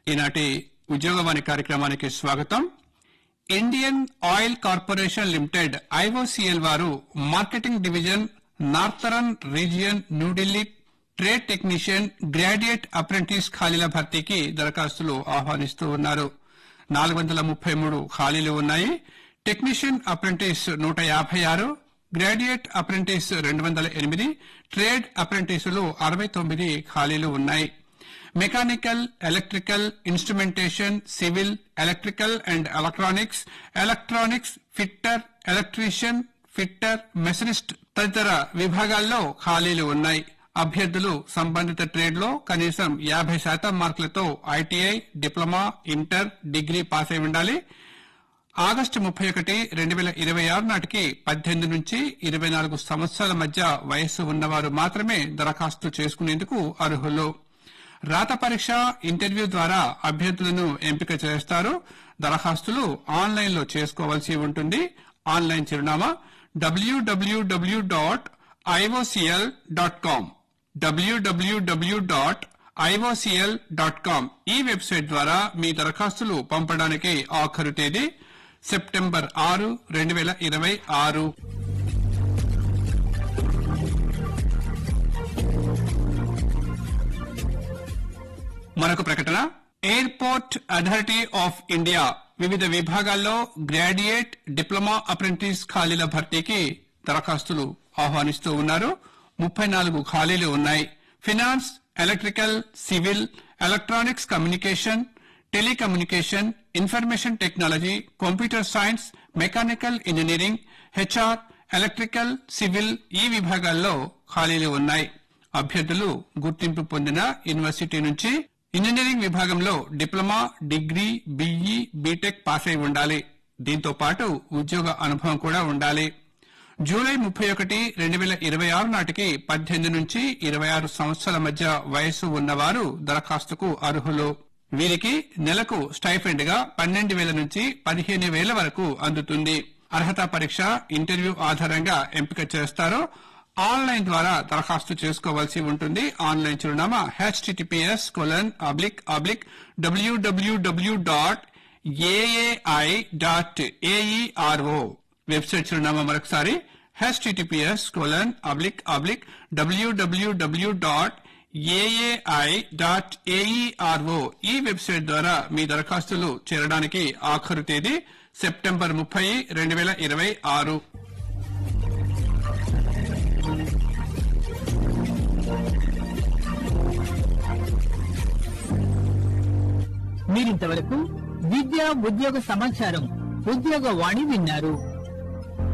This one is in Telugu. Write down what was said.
ఈనాటి ఉద్యోగవాణి కార్యక్రమానికి స్వాగతం Indian oil corporation limited IOCL వారు marketing division northern region New Delhi trade technician graduate apprentice ఖాళీల భర్తీకి దరఖాస్తులు ఆహ్వానిస్తూ ఉన్నారు నాలుగు వందల ముప్పై మూడు ఖాళీలు ఉన్నాయి టెక్నీషియన్ అప్రెంటిస్ నూట యాభై ఆరు గ్రాడ్యుయేట్ అప్రెంటిస్ రెండు వందల ఎనిమిది ట్రేడ్ అప్రెంటిసులు అరవై తొమ్మిది ఖాళీలు ఉన్నాయి mechanical electrical instrumentation civil electrical and electronics electronics fitter electrician fitter machinist తదితర విభాగాల్లో ఖాళీలు ఉన్నాయి అభ్యర్థులు సంబంధిత ట్రేడ్ లో కనీసం యాభై శాతం మార్కులతో ITI diploma inter degree pass అయి ఉండాలి ఆగస్టు ముప్పై ఒకటి రెండు వేల ఇరవై ఆరు నాటికి పద్దెనిమిది నుంచి ఇరవై నాలుగు సంవత్సరాల మధ్య వయస్సు ఉన్నవారు మాత్రమే దరఖాస్తు చేసుకునేందుకు అర్హులు రాత పరీక్ష ఇంటర్వ్యూ ద్వారా అభ్యర్థులను ఎంపిక చేస్తారు దరఖాస్తులు ఆన్లైన్ లో చేసుకోవాల్సి ఉంటుంది ఆన్లైన్ చిరునామా డబ్ల్యూడబ్ల్యూడబ్ల్యూ డాట్ ఐఓసిఎల్ డాట్ కామ్ డబ్ల్యూడబ్ల్యూడబ్ల్యూ డాట్ ఐఓసిఎల్ డాట్ కామ్ ఈ వెబ్సైట్ ద్వారా మీ దరఖాస్తులు పంపడానికి ఆఖరు తేదీ సెప్టెంబర్ ఆరు రెండు వేల ఇరవై ఆరు మరొక ప్రకటన ఎయిర్పోర్ట్ అథారిటీ ఆఫ్ ఇండియా వివిధ విభాగాల్లో గ్రాడ్యుయేట్ డిప్లొమా అప్రెంటిస్ ఖాళీల భర్తీకి దరఖాస్తులు ఆహ్వానిస్తూ ఉన్నారు ముప్పై నాలుగు ఖాళీలు ఉన్నాయి finance electrical civil electronics communication telecommunication information technology computer science mechanical engineering HR electrical civil ఈ విభాగాల్లో ఖాళీలు ఉన్నాయి అభ్యర్థులు గుర్తింపు పొందిన యూనివర్సిటీ నుంచి ఇంజనీరింగ్ విభాగంలో diploma degree BE BTech pass అయి ఉండాలి దీంతో పాటు ఉద్యోగ అనుభవం కూడా ఉండాలి జూలై ముప్పై ఒకటి రెండు వేల ఇరవై ఆరు నాటికి పద్దెనిమిది నుంచి ఇరవై ఆరు సంవత్సరాల మధ్య వయస్సు ఉన్నవారు దరఖాస్తుకు అర్హులు వీరికి నెలకు స్టైఫెండ్ గా పన్నెండు వేల నుంచి పదిహేను వేల వరకు అందుతుంది అర్హత పరీక్ష ఇంటర్వ్యూ ఆధారంగా ఎంపిక చేస్తారు ఆన్లైన్ ద్వారా దరఖాస్తు చేసుకోవాల్సి ఉంటుంది ఆన్లైన్ చిరునామా హెచ్టిటిపిఎస్ కొలన్ అబ్లిక్ అబ్లిక్ డబ్ల్యూడబ్ల్యూడబ్ల్యూ dot AAI dot AERO website చిరునామా మరొకసారి హెచ్టిటిపిఎస్ కొలన్ అబ్లిక్ అబ్లిక్ డబ్ల్యూడబ్ల్యూడబ్ల్యూ డాట్ ఏఏఐ డాట్ ఏఈఆర్ఓ ఈ వెబ్సైట్ ద్వారా మీ దరఖాస్తులు చేరడానికి ఆఖరు తేదీ సెప్టెంబర్ ముప్పై రెండు వేల ఇరవై ఆరు మీరింతవరకు విద్య ఉద్యోగ సమాచారం ఉద్యోగ వాణి విన్నారు